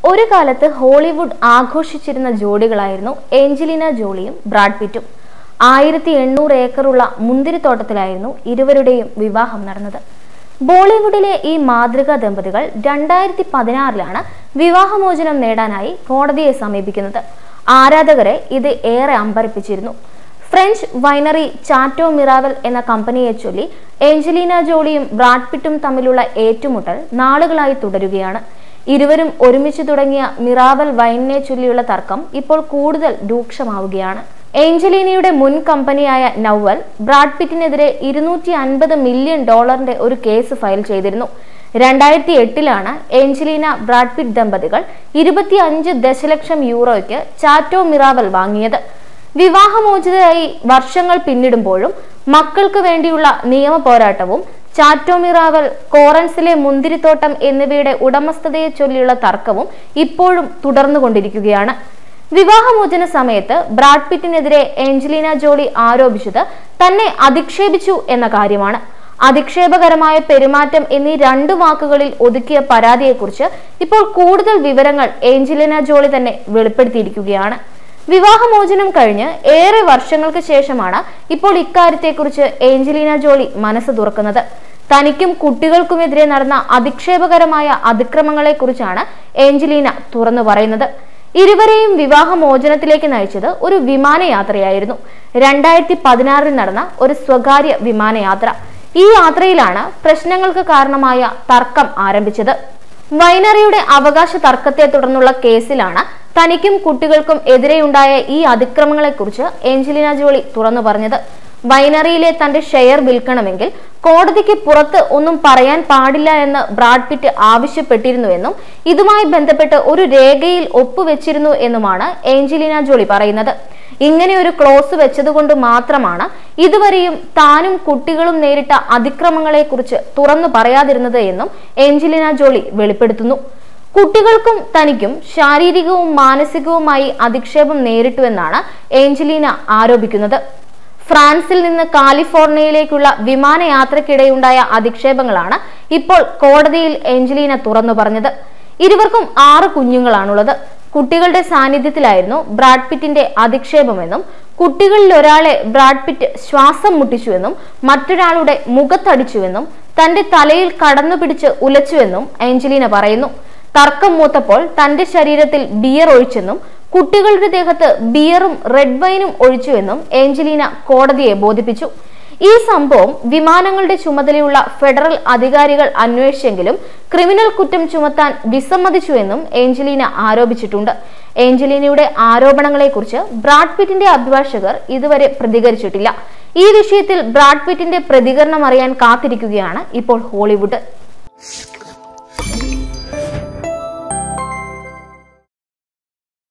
ഒരു കാലത്ത് ഹോളിവുഡ് ആഘോഷിച്ചിരുന്ന ജോഡികളായിരുന്നു ഏഞ്ചലിന ജോളിയും ബ്രാഡ് പിറ്റും ആയിരത്തി എണ്ണൂറ് ഏക്കറുള്ള മുന്തിരിത്തോട്ടത്തിലായിരുന്നു ഇരുവരുടെയും വിവാഹം നടന്നത് ബോളിവുഡിലെ ഈ മാതൃകാ ദമ്പതികൾ രണ്ടായിരത്തി പതിനാറിലാണ് വിവാഹമോചനം നേടാനായി കോടതിയെ സമീപിക്കുന്നത് ആരാധകരെ ഇത് ഏറെ അമ്പരപ്പിച്ചിരുന്നു ഫ്രഞ്ച് വൈനറി ചാറ്റോ മിറാവൽ എന്ന കമ്പനിയെ ചൊല്ലി ഏഞ്ചലീന ജോളിയും ബ്രാഡ് പിറ്റും തമ്മിലുള്ള ഏറ്റുമുട്ടൽ നാളുകളായി തുടരുകയാണ് ഇരുവരും ഒരുമിച്ച് തുടങ്ങിയ മിറാവൽ വൈനിനെ ചൊല്ലിയുള്ള തർക്കം ഇപ്പോൾ കൂടുതൽ രൂക്ഷമാവുകയാണ് ഏഞ്ചലീനയുടെ മുൻ കമ്പനിയായ നൗവൽ ബ്രാഡ് പിറ്റിനെതിരെ ഇരുന്നൂറ്റി അൻപത് മില്യൺ ഡോളറിന്റെ ഒരു കേസ് ഫയൽ ചെയ്തിരുന്നു രണ്ടായിരത്തി എട്ടിലാണ് ഏഞ്ചലീന ബ്രാഡ് പിറ്റ് ദമ്പതികൾ ഇരുപത്തിയഞ്ച് ദശലക്ഷം യൂറോയ്ക്ക് ചാറ്റോ മിറാവൽ വാങ്ങിയത് വിവാഹമോചിതരായി വർഷങ്ങൾ പിന്നിടുമ്പോഴും മക്കൾക്ക് വേണ്ടിയുള്ള നിയമ പോരാട്ടവും ചാറ്റോമിറാവൽ കോറൻസിലെ മുന്തിരിത്തോട്ടം എന്നിവയുടെ ഉടമസ്ഥതയെ ചൊല്ലിയുള്ള തർക്കവും ഇപ്പോഴും തുടർന്നുകൊണ്ടിരിക്കുകയാണ് വിവാഹമോചന സമയത്ത് ബ്രാഡ് പിറ്റിനെതിരെ ഏഞ്ചലീന ജോളി ആരോപിച്ചത് തന്നെ അധിക്ഷേപിച്ചു എന്ന കാര്യമാണ് അധിക്ഷേപകരമായ പെരുമാറ്റം എന്നീ രണ്ടു വാക്കുകളിൽ ഒതുക്കിയ പരാതിയെക്കുറിച്ച് ഇപ്പോൾ കൂടുതൽ വിവരങ്ങൾ ഏഞ്ചലിന ജോളി തന്നെ വെളിപ്പെടുത്തിയിരിക്കുകയാണ് വിവാഹമോചനം കഴിഞ്ഞ് ഏറെ വർഷങ്ങൾക്ക് ശേഷമാണ് ഇപ്പോൾ ഇക്കാര്യത്തെക്കുറിച്ച് ഏഞ്ചലീന ജോളി മനസ്സ് തുറക്കുന്നത് തനിക്കും കുട്ടികൾക്കുമെതിരെ നടന്ന അധിക്ഷേപകരമായ അതിക്രമങ്ങളെക്കുറിച്ചാണ് ഏഞ്ചലീന തുറന്നു പറയുന്നത് ഇരുവരെയും വിവാഹമോചനത്തിലേക്ക് നയിച്ചത് ഒരു വിമാനയാത്രയായിരുന്നു രണ്ടായിരത്തി പതിനാറിൽ നടന്ന ഒരു സ്വകാര്യ വിമാനയാത്ര ഈ യാത്രയിലാണ് പ്രശ്നങ്ങൾക്ക് കാരണമായ തർക്കം ആരംഭിച്ചത് വൈനറിയുടെ അവകാശ തർക്കത്തെ തുടർന്നുള്ള കേസിലാണ് തനിക്കും കുട്ടികൾക്കും എതിരെയുണ്ടായ ഈ അതിക്രമങ്ങളെക്കുറിച്ച് ഏഞ്ചലിന ജോളി തുറന്നു പറഞ്ഞത് വൈനറിയിലെ തന്റെ ഷെയർ വിൽക്കണമെങ്കിൽ കോടതിക്ക് പുറത്ത് ഒന്നും പറയാൻ പാടില്ല എന്ന് ബ്രാഡ് പിറ്റ് ആവശ്യപ്പെട്ടിരുന്നുവെന്നും ഇതുമായി ബന്ധപ്പെട്ട് ഒരു രേഖയിൽ ഒപ്പുവെച്ചിരുന്നു എന്നുമാണ് ഏഞ്ചലിന ജോളി പറയുന്നത് ഇങ്ങനെ ഒരു ക്ലോസ് വെച്ചതുകൊണ്ട് മാത്രമാണ് ഇതുവരെയും താനും കുട്ടികളും നേരിട്ട അതിക്രമങ്ങളെക്കുറിച്ച് തുറന്നു പറയാതിരുന്നത് എന്നും ഏഞ്ചലിന ജോളി വെളിപ്പെടുത്തുന്നു കുട്ടികൾക്കും തനിക്കും ശാരീരികവും മാനസികവുമായി അധിക്ഷേപം നേരിട്ടുവെന്നാണ് ഏഞ്ചലീന ആരോപിക്കുന്നത് ഫ്രാൻസിൽ നിന്ന് കാലിഫോർണിയയിലേക്കുള്ള വിമാനയാത്രക്കിടെയുണ്ടായ അധിക്ഷേപങ്ങളാണ് ഇപ്പോൾ കോടതിയിൽ ഏഞ്ചലീന തുറന്നു പറഞ്ഞത് ഇരുവർക്കും ആറ് കുഞ്ഞുങ്ങളാണുള്ളത് കുട്ടികളുടെ സാന്നിധ്യത്തിലായിരുന്നു ബ്രാഡ് പിറ്റിന്റെ അധിക്ഷേപമെന്നും കുട്ടികളിൽ ഒരാളെ ബ്രാഡ് പിറ്റ് ശ്വാസം മുട്ടിച്ചുവെന്നും മറ്റൊരാളുടെ മുഖത്തടിച്ചുവെന്നും തന്റെ തലയിൽ കടന്നു പിടിച്ച് ഉലച്ചുവെന്നും ഏഞ്ചലീന പറയുന്നു തർക്കം മൂത്തപ്പോൾ തന്റെ ശരീരത്തിൽ ബിയർ ഒഴിച്ചെന്നും കുട്ടികളുടെ ദേഹത്ത് ബിയറും റെഡ് വൈനും ഒഴിച്ചുവെന്നും ഏഞ്ചലീന കോടതിയെ ബോധിപ്പിച്ചു ഈ സംഭവം വിമാനങ്ങളുടെ ചുമതലയുള്ള ഫെഡറൽ അധികാരികൾ അന്വേഷിച്ചെങ്കിലും ക്രിമിനൽ കുറ്റം ചുമത്താൻ വിസമ്മതിച്ചുവെന്നും ഏഞ്ചലീന ആരോപിച്ചിട്ടുണ്ട് ഏഞ്ചലീനയുടെ ആരോപണങ്ങളെക്കുറിച്ച് ബ്രാഡ് പിറ്റിന്റെ അഭിഭാഷകർ ഇതുവരെ പ്രതികരിച്ചിട്ടില്ല ഈ വിഷയത്തിൽ ബ്രാഡ് പിറ്റിന്റെ പ്രതികരണം അറിയാൻ കാത്തിരിക്കുകയാണ് ഇപ്പോൾ ഹോളിവുഡ്